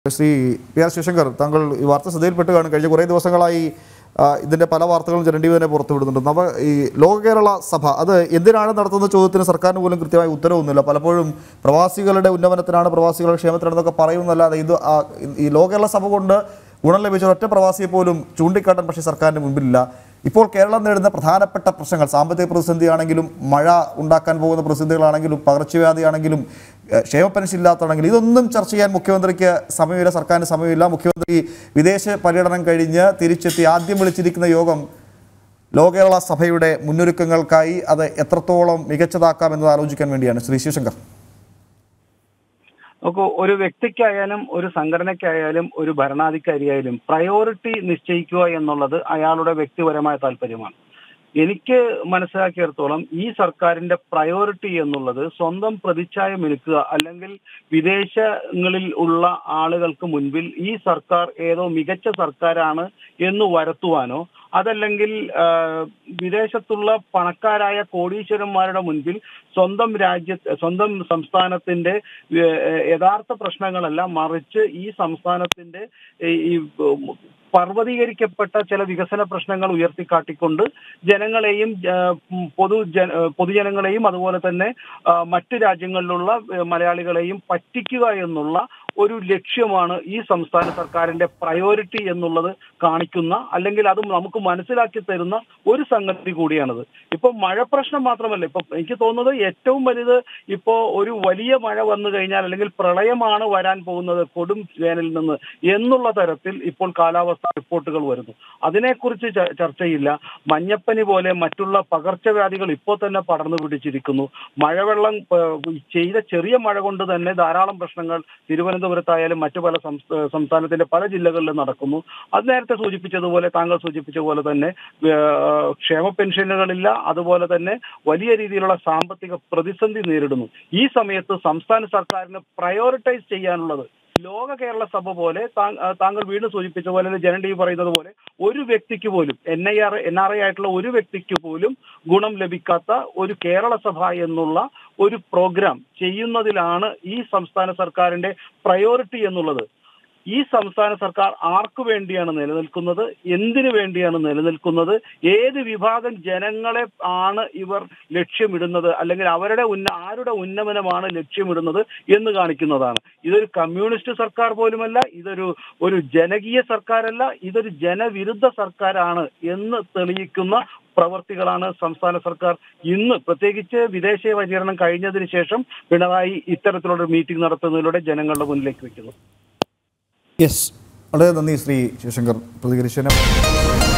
Shri P R Sivasankar താങ്കൾ ഈ വാർത്ത ശ്രദ്ധയിൽപ്പെട്ട് കാണും കഴിഞ്ഞ കുറേ ദിവസങ്ങളായി ആ, ഇതിന്റെ പല വാർത്തകളും ജനൻ ടി വി തന്നെ പുറത്തുവിടുന്നുണ്ട് നവ ഈ ലോക കേരള സഭ അത് എന്തിനാണ് നടത്തുന്ന ചോദ്യത്തിന് സർക്കാരിന് പോലും കൃത്യമായ ഉത്തരവൊന്നുമില്ല പലപ്പോഴും പ്രവാസികളുടെ ഉന്നമനത്തിനാണ് പ്രവാസികളുടെ ക്ഷേമത്തിനാണെന്നൊക്കെ പറയുന്നല്ലാതെ ഇത് ആ, ഈ ലോക കേരള സഭ കൊണ്ട് ഗുണം ലഭിച്ച ഒറ്റ പ്രവാസിയെ പോലും ചൂണ്ടിക്കാട്ടാൻ പക്ഷേ സർക്കാരിന് മുമ്പിലില്ല ഇപ്പോൾ കേരളം നേരിടുന്ന പ്രധാനപ്പെട്ട പ്രശ്നങ്ങൾ സാമ്പത്തിക പ്രതിസന്ധിയാണെങ്കിലും മഴ ഉണ്ടാക്കാൻ പോകുന്ന പ്രതിസന്ധികളാണെങ്കിലും പകർച്ചവ്യാധിയാണെങ്കിലും ഏഹ് ക്ഷേമ പെൻഷൻ ഇല്ലാത്തതാണെങ്കിലും ഇതൊന്നും ചർച്ച ചെയ്യാൻ മുഖ്യമന്ത്രിക്ക് സമയമില്ല സർക്കാരിന് സമയമില്ല മുഖ്യമന്ത്രി വിദേശ പര്യടനം കഴിഞ്ഞ് തിരിച്ചെത്തി ആദ്യം വിളിച്ചിരിക്കുന്ന യോഗം ലോക കേരള സഭയുടെ മുന്നൊരുക്കങ്ങൾക്കായി അത് എത്രത്തോളം മികച്ചതാക്കാം എന്നത് ആലോചിക്കാൻ വേണ്ടിയാണ് ശ്രീ ശിവശങ്കർ നോക്കൂ ഒരു വ്യക്തിക്കായാലും ഒരു സംഘടനയ്ക്കായാലും ഒരു ഭരണാധികാരിയായാലും പ്രയോറിറ്റി നിശ്ചയിക്കുക എന്നുള്ളത് അയാളുടെ വ്യക്തിപരമായ താല്പര്യമാണ് എനിക്ക് മനസ്സിലാക്കിയിടത്തോളം ഈ സർക്കാരിന്റെ പ്രയോറിറ്റി എന്നുള്ളത് സ്വന്തം പ്രതിച്ഛായ മിനുക്കുക അല്ലെങ്കിൽ വിദേശങ്ങളിൽ ഉള്ള ആളുകൾക്ക് മുൻപിൽ ഈ സർക്കാർ ഏതോ മികച്ച സർക്കാരാണ് എന്ന് വരുത്തുവാനോ അതല്ലെങ്കിൽ ആ, വിദേശത്തുള്ള പണക്കാരായ കോടീശ്വരന്മാരുടെ മുൻപിൽ സ്വന്തം രാജ്യ സ്വന്തം സംസ്ഥാനത്തിന്റെ ഏഹ്, യഥാർത്ഥ പ്രശ്നങ്ങളല്ല മറിച്ച് ഈ സംസ്ഥാനത്തിന്റെ ഈ ഈ, ഉം, പർവ്വതീകരിക്കപ്പെട്ട ചില വികസന പ്രശ്നങ്ങൾ ഉയർത്തിക്കാട്ടിക്കൊണ്ട് ജനങ്ങളെയും ആ, ഉം, പൊതു ജന- ആ, പൊതുജനങ്ങളെയും അതുപോലെ തന്നെ ആ, മറ്റു രാജ്യങ്ങളിലുള്ള ആ, മലയാളികളെയും പറ്റിക്കുക എന്നുള്ള ഒരു ലക്ഷ്യമാണ് ഈ സംസ്ഥാന സർക്കാരിന്റെ പ്രയോറിറ്റി എന്നുള്ളത് കാണിക്കുന്ന അല്ലെങ്കിൽ അത് നമുക്ക് മനസ്സിലാക്കി തരുന്ന ഒരു സംഗതി കൂടിയാണത് ഇപ്പൊ മഴ പ്രശ്നം മാത്രമല്ല ഇപ്പൊ എനിക്ക് തോന്നുന്നത് ഏറ്റവും വലുത് ഇപ്പോ ഒരു വലിയ മഴ വന്നു കഴിഞ്ഞാൽ അല്ലെങ്കിൽ പ്രളയമാണ് വരാൻ പോകുന്നത് കൊടും വേനലിൽ നിന്ന് എന്നുള്ള തരത്തിൽ ഇപ്പോൾ കാലാവസ്ഥ റിപ്പോർട്ടുകൾ വരുന്നു അതിനെക്കുറിച്ച് ച- ചർച്ചയില്ല മഞ്ഞപ്പനി പോലെ മറ്റുള്ള പകർച്ചവ്യാധികൾ ഇപ്പോൾ തന്നെ പടർന്നു പിടിച്ചിരിക്കുന്നു മഴവെള്ളം ഏഹ്, ചെയ്ത ചെറിയ മഴ കൊണ്ട് തന്നെ ധാരാളം പ്രശ്നങ്ങൾ തിരുവനന്തപുരത്തായാലും മറ്റു പല സംസ്ഥ- സംസ്ഥാനത്തിന്റെ പല ജില്ലകളിലും നടക്കുന്നു അത് നേരത്തെ സൂചിപ്പിച്ചതുപോലെ താങ്കൾ സൂചിപ്പിച്ച പോലെ തന്നെ ഏഹ്, ക്ഷേമ പെൻഷനുകളില്ല അതുപോലെ തന്നെ വലിയ രീതിയിലുള്ള സാമ്പത്തിക പ്രതിസന്ധി നേരിടുന്നു ഈ സമയത്ത് സംസ്ഥാന സർക്കാരിന് പ്രയോറിറ്റൈസ് ചെയ്യാനുള്ളത് ലോക കേരള സഭ പോലെ താ- ആ, താങ്കൾ വീണ്ടും സൂചിപ്പിച്ച പോലെ അല്ലെങ്കിൽ ജനൻ ടി പറയുന്നത് പോലെ ഒരു വ്യക്തിക്ക് പോലും N I R N R I ആയിട്ടുള്ള ഒരു വ്യക്തിക്ക് പോലും ഗുണം ലഭിക്കാത്ത ഒരു കേരള സഭ എന്നുള്ള ഒരു പ്രോഗ്രാം ചെയ്യുന്നതിലാണ് ഈ സംസ്ഥാന സർക്കാരിന്റെ പ്രയോറിറ്റി എന്നുള്ളത് ഈ സംസ്ഥാന സർക്കാർ ആർക്കു വേണ്ടിയാണ് നിലനിൽക്കുന്നത് എന്തിനു വേണ്ടിയാണ് നിലനിൽക്കുന്നത് ഏത് വിഭാഗം ജനങ്ങളെ ആണ് ഇവർ ലക്ഷ്യമിടുന്നത് അല്ലെങ്കിൽ അവരുടെ ഉന്ന ആരുടെ ഉന്നമനമാണ് ലക്ഷ്യമിടുന്നത് എന്ന് കാണിക്കുന്നതാണ് ഇതൊരു കമ്മ്യൂണിസ്റ്റ് സർക്കാർ പോലുമല്ല ഇതൊരു ഒരു ജനകീയ സർക്കാരല്ല ഇതൊരു ജനവിരുദ്ധ സർക്കാരാണ് എന്ന് തെളിയിക്കുന്ന പ്രവർത്തികളാണ് സംസ്ഥാന സർക്കാർ ഇന്ന് പ്രത്യേകിച്ച് വിദേശ പര്യടനം കഴിഞ്ഞതിന് ശേഷം പിണറായി ഇത്തരത്തിലുള്ള ഒരു മീറ്റിംഗ് നടത്തുന്നതിലൂടെ ജനങ്ങളുടെ മുന്നിലേക്ക് വെക്കുന്നത് യെസ് വളരെ നന്ദി ശ്രീ ശിവശങ്കർ പ്രതികരിച്ചതിന്